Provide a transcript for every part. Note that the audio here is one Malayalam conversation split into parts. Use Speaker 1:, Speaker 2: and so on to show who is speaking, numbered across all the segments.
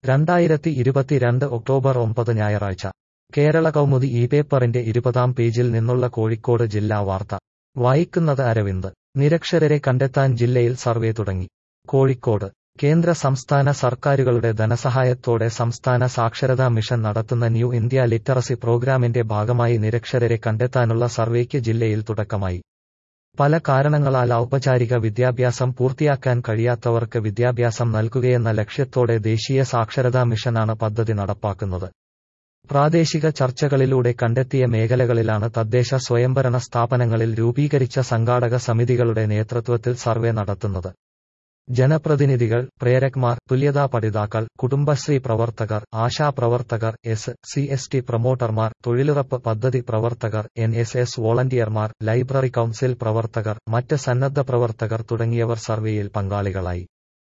Speaker 1: രണ്ടായിരത്തി ഇരുപത്തിരണ്ട് ഒക്ടോബർ ഒമ്പത് ഞായറാഴ്ച കേരള കൗമുദി ഈ പേപ്പറിന്റെ ഇരുപതാം പേജിൽ നിന്നുള്ള കോഴിക്കോട് ജില്ലാ വാർത്ത വായിക്കുന്നത് അരവിന്ദ് നിരക്ഷരരെ കണ്ടെത്താൻ ജില്ലയിൽ സർവേ തുടങ്ങി കോഴിക്കോട് കേന്ദ്ര സംസ്ഥാന സർക്കാരുകളുടെ ധനസഹായത്തോടെ സംസ്ഥാന സാക്ഷരതാ മിഷൻ നടത്തുന്ന ന്യൂ ഇന്ത്യ ലിറ്ററസി പ്രോഗ്രാമിന്റെ ഭാഗമായി നിരക്ഷരരെ കണ്ടെത്താനുള്ള സർവേക്ക് ജില്ലയിൽ തുടക്കമായി പല കാരണങ്ങളാൽ ഔപചാരിക വിദ്യാഭ്യാസം പൂർത്തിയാക്കാൻ കഴിയാത്തവർക്ക് വിദ്യാഭ്യാസം നൽകുകയെന്ന ലക്ഷ്യത്തോടെ ദേശീയ സാക്ഷരതാ മിഷനാണ് പദ്ധതി നടപ്പാക്കുന്നത് പ്രാദേശിക ചർച്ചകളിലൂടെ കണ്ടെത്തിയ മേഖലകളിലാണ് തദ്ദേശ സ്വയംഭരണ സ്ഥാപനങ്ങളിൽ രൂപീകരിച്ച സംഘാടക സമിതികളുടെ നേതൃത്വത്തിൽ സർവേ നടത്തുന്നത് ജനപ്രതിനിധികൾ പ്രേരക്മാർ തുല്യതാ പഠിതാക്കൾ കുടുംബശ്രീ പ്രവർത്തകർ ആശാപ്രവർത്തകർ എസ് സി എസ് ടി പ്രൊമോട്ടർമാർ തൊഴിലുറപ്പ് പദ്ധതി പ്രവർത്തകർ എൻ എസ് എസ് വോളണ്ടിയർമാർ ലൈബ്രറി കൌൺസിൽ പ്രവർത്തകർ മറ്റ് സന്നദ്ധ പ്രവർത്തകർ തുടങ്ങിയവർ സർവേയിൽ പങ്കാളികളായി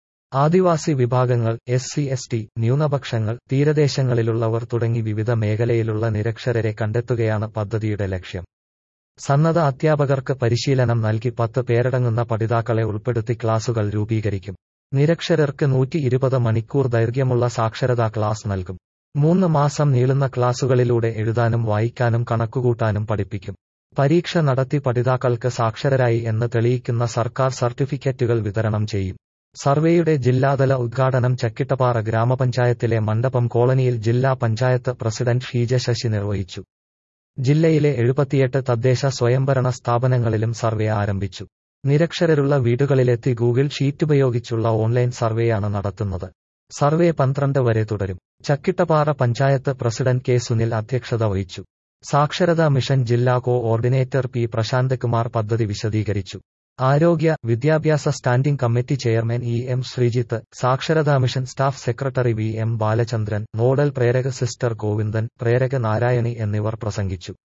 Speaker 1: ആദിവാസി വിഭാഗങ്ങൾ എസ് സി എസ് ടി ന്യൂനപക്ഷങ്ങൾ തീരദേശങ്ങളിലുള്ളവർ തുടങ്ങി വിവിധ മേഖലയിലുള്ള നിരക്ഷരരെ കണ്ടെത്തുകയാണ് പദ്ധതിയുടെ ലക്ഷ്യം സന്നദ്ധ അധ്യാപകർക്ക് പരിശീലനം നൽകി പത്ത് പേരടങ്ങുന്ന പഠിതാക്കളെ ഉൾപ്പെടുത്തി ക്ലാസുകൾ രൂപീകരിക്കും നിരക്ഷരർക്ക് നൂറ്റി ഇരുപത് മണിക്കൂർ ദൈർഘ്യമുള്ള സാക്ഷരതാ ക്ലാസ് നൽകും മൂന്ന് മാസം നീളുന്ന ക്ലാസുകളിലൂടെ എഴുതാനും വായിക്കാനും കണക്കുകൂട്ടാനും പഠിപ്പിക്കും പരീക്ഷ നടത്തി പഠിതാക്കൾക്ക് സാക്ഷരരായി എന്ന് തെളിയിക്കുന്ന സർക്കാർ സർട്ടിഫിക്കറ്റുകൾ വിതരണം ചെയ്യും സർവേയുടെ ജില്ലാതല ഉദ്ഘാടനം ചക്കിട്ടപ്പാറ ഗ്രാമപഞ്ചായത്തിലെ മണ്ഡപം കോളനിയിൽ ജില്ലാ പഞ്ചായത്ത് പ്രസിഡന്റ് ഷീജ ശശി നിർവഹിച്ചു ജില്ലയിലെ എഴുപത്തിയെട്ട് തദ്ദേശ സ്വയംഭരണ സ്ഥാപനങ്ങളിലും സർവേ ആരംഭിച്ചു നിരക്ഷരരുള്ള വീടുകളിലെത്തി ഗൂഗിൾ ഷീറ്റ് ഉപയോഗിച്ചുള്ള ഓൺലൈൻ സർവേയാണ് നടത്തുന്നത് സർവേ പന്ത്രണ്ട് വരെ തുടരും ചക്കിട്ടപ്പാറ പഞ്ചായത്ത് പ്രസിഡന്റ് കെ സുനിൽ അധ്യക്ഷത വഹിച്ചു സാക്ഷരതാ മിഷൻ ജില്ലാ coordinator P Prasanth Kumar പദ്ധതി വിശദീകരിച്ചു ആരോഗ്യ വിദ്യാഭ്യാസ standing committee chairman E M Sreejith സാക്ഷരതാ mission staff secretary V M Balachandran nodal പ്രേരക സിസ്റ്റർ ഗോവിന്ദൻ പ്രേരക നാരായണി എന്നിവർ പ്രസംഗിച്ചു